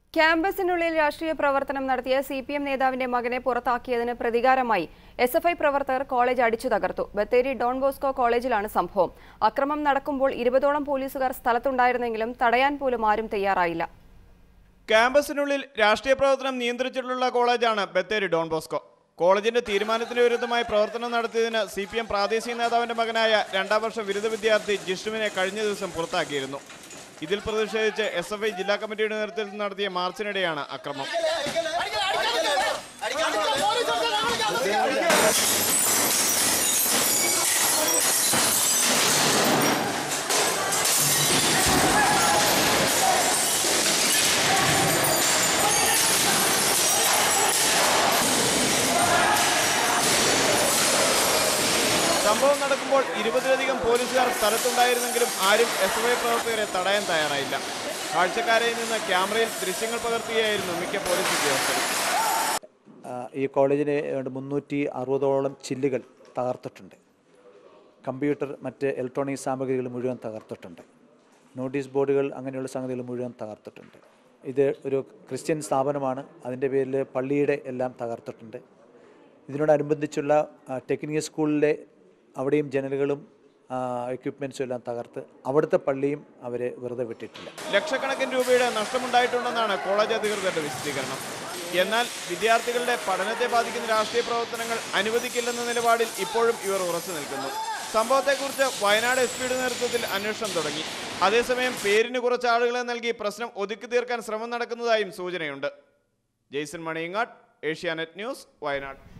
ക്യാമ്പസിനുള്ളിൽ രാഷ്ട്രീയ പ്രവർത്തനം നടത്തിയ സി പി എം നേതാവിന്റെ മകനെ പുറത്താക്കിയതിന് പ്രതികാരമായി എസ് എഫ് ഐ പ്രവർത്തകർ കോളേജ് അടിച്ചു തകർത്തു ബത്തേരി ഡോൺ ബോസ്കോ കോളേജിലാണ് സംഭവം അക്രമം നടക്കുമ്പോൾ ഇരുപതോളം പോലീസുകാർ സ്ഥലത്തുണ്ടായിരുന്നെങ്കിലും തടയാൻ പോലും ആരും തയ്യാറായില്ല ക്യാമ്പസിനുള്ളിൽ രാഷ്ട്രീയ പ്രവർത്തനം നിയന്ത്രിച്ചിട്ടുള്ള കോളേജാണ് ബത്തേരി ഡോൺ ബോസ്കോ കോളേജിന്റെ തീരുമാനത്തിന് വിരുദ്ധമായി പ്രവർത്തനം നടത്തിയതിന് സി പി എം പ്രാദേശിക നേതാവിന്റെ മകനായ രണ്ടാം വർഷ ബിരുദ വിദ്യാർത്ഥി ജിഷ്ണുവിനെ കഴിഞ്ഞ ദിവസം പുറത്താക്കിയിരുന്നു ഇതിൽ പ്രതിഷേധിച്ച് എസ് എഫ് ഐ ജില്ലാ കമ്മിറ്റിയുടെ നേതൃത്വത്തിൽ നടത്തിയ മാർച്ചിനിടെയാണ് അക്രമം സംഭവം നടക്കുമ്പോൾ ഇരുപതിലധികം പോലീസുകാർ സ്ഥലത്തുണ്ടായിരുന്നെങ്കിലും ആരും എസ് എഫ് ഐ പ്രവർത്തകരെ തടയാൻ തയ്യാറായില്ല കാഴ്ചക്കാരിൽ നിന്ന് ക്യാമറയിൽ ദൃശ്യങ്ങൾ പകർത്തുകയായിരുന്നു മിക്ക പോലീസ് ഉദ്യോഗസ്ഥരും ആ, ഈ കോളേജിന് ഏതാണ്ട് മുന്നൂറ്റി അറുപതോളം ചില്ലുകൾ തകർത്തിട്ടുണ്ട് കമ്പ്യൂട്ടർ മറ്റ് ഇലക്ട്രോണിക് സാമഗ്രികൾ മുഴുവൻ തകർത്തിട്ടുണ്ട് നോട്ടീസ് ബോർഡുകൾ അങ്ങനെയുള്ള സംഗതികൾ മുഴുവൻ തകർത്തിട്ടുണ്ട് ഇത് ഒരു ക്രിസ്ത്യൻ സ്ഥാപനമാണ് അതിൻ്റെ പേരിൽ പള്ളിയുടെ എല്ലാം തകർത്തിട്ടുണ്ട് ഇതിനോടനുബന്ധിച്ചുള്ള ആ, ടെക്നിക്കൽ സ്കൂളിലെ അവിടെയും ജനലുകളും എക്യുപ്മെൻസും എല്ലാം തകർത്ത് അവിടുത്തെ പള്ളിയും അവർ വെറുതെ വിട്ടിട്ടില്ല ലക്ഷക്കണക്കിന് രൂപയുടെ നഷ്ടമുണ്ടായിട്ടുണ്ടെന്നാണ് കോളേജ് അധികൃതരുടെ വിശദീകരണം എന്നാൽ വിദ്യാർത്ഥികളുടെ പഠനത്തെ ബാധിക്കുന്ന രാഷ്ട്രീയ പ്രവർത്തനങ്ങൾ അനുവദിക്കില്ലെന്ന നിലപാടിൽ ഇപ്പോഴും ഇവർ ഉറച്ചു നിൽക്കുന്നു സംഭവത്തെക്കുറിച്ച് വയനാട് എസ് പിയുടെ നേതൃത്വത്തിൽ അന്വേഷണം തുടങ്ങി അതേസമയം പേരിന് കുറച്ച് ആളുകളെ നൽകി പ്രശ്നം ഒതുക്കി തീർക്കാൻ ശ്രമം നടക്കുന്നതായും സൂചനയുണ്ട് ജെയ്സൺ മണിയങ്ങാട് ഏഷ്യാനെറ്റ് ന്യൂസ് വയനാട്